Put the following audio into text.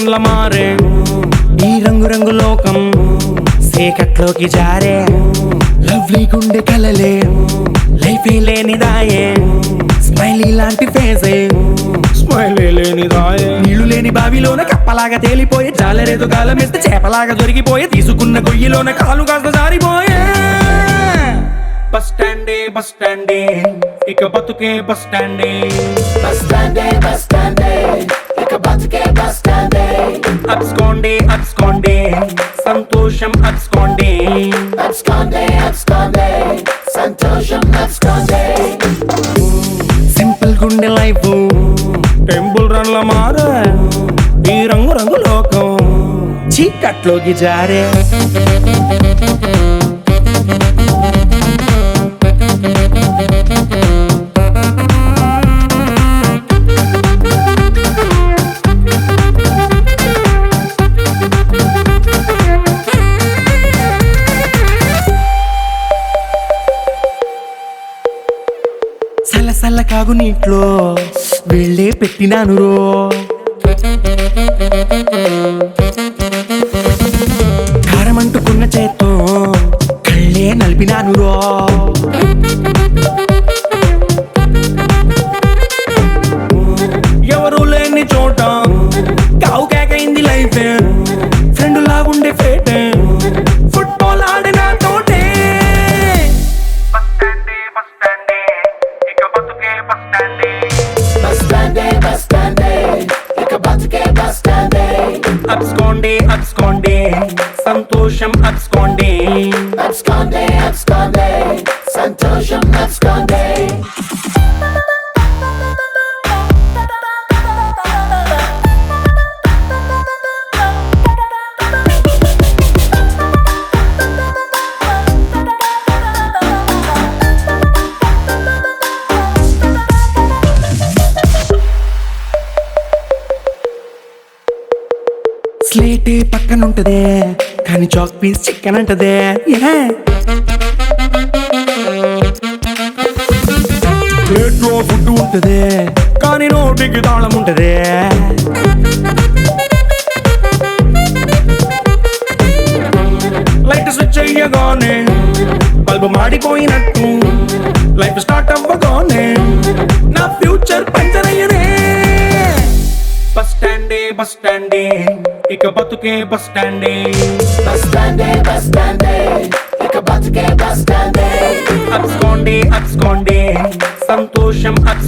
రన్ల మారే ఈ రంగు రంగు లోకం సేకట్లోకి జారే లవ్లీ గుండె కలలే లైఫ్ లేనిదాయే స్మైలీ లాంటి ఫేసే స్మైలే లేనిదాయే నీళ్లు లేని బావిలోన కప్పలాగా తేలిపోయే చాలరేదు గాలం ఎత్తే చేపలాగా దొరికిపోయే తీసుకున్న గొయ్యిలోన కాలు కాస్త జారిపోయే బస్ స్టాండే బస్ స్టాండే ఇక బతుకే బస్ స్టాండే బస్ స్టాండే బస్ స్టాండే ఇక బతుకే బస్ స్టాండే అప్స్కోండే అప్స్కోండే సంతోషం అప్స్కోండే అబ్స్కాండే అబ్స్కాండే సంతోషం అబ్స్కాండే సింపుల్ గుండె లైఫ్ టెంపుల్ రన్ల మారే ఈ రంగు రంగు లోకం చీకట్లోకి జారే సల్ల సల్ల కాగు నీట్లో వెళ్ళే పెట్టినాను రో కారమంటుకున్న చేత్తో కళ్ళే నలిపినాను రో ఎవరు లేని చోట కావు కేకైంది లైఫ్ ఫ్రెండ్ లాగుండే ఫేట్ ఫుట్బాల్ ఆడిన తోటే బస్ స్టాండే బస్ స్టాండే ఇక బతుకే బస్ స్టాండే అప్స్కోండే అప్స్కోండే సంతోషం అప్స్కోండే అబ్స్కాండే అబ్స్కాండే సంతోషం అబ్స్కాండే స్లేటే పక్కన ఉంటదే కానీ చాక్ పీస్ చికెన్ అంటదే Yeah. ప్లేట్లో ఫుడ్ ఉంటదే కానీ నోటికి తాళం ఉంటదే లైట్ స్విచ్ అయ్యగానే బల్బు మాడిపోయినట్టు లైఫ్ స్టార్ట్ అవ్వగానే నా ఫ్యూచర్ పంచర్ అయ్యనే బస్ స్టాండే బస్ స్టాండే ఇక బతుకే బస్ స్టాండే బస్ స్టాండే బస్ స్టాండే ఇక బతుకే బస్ స్టాండే అప్స్కోండే అప్స్కోండే సంతోషం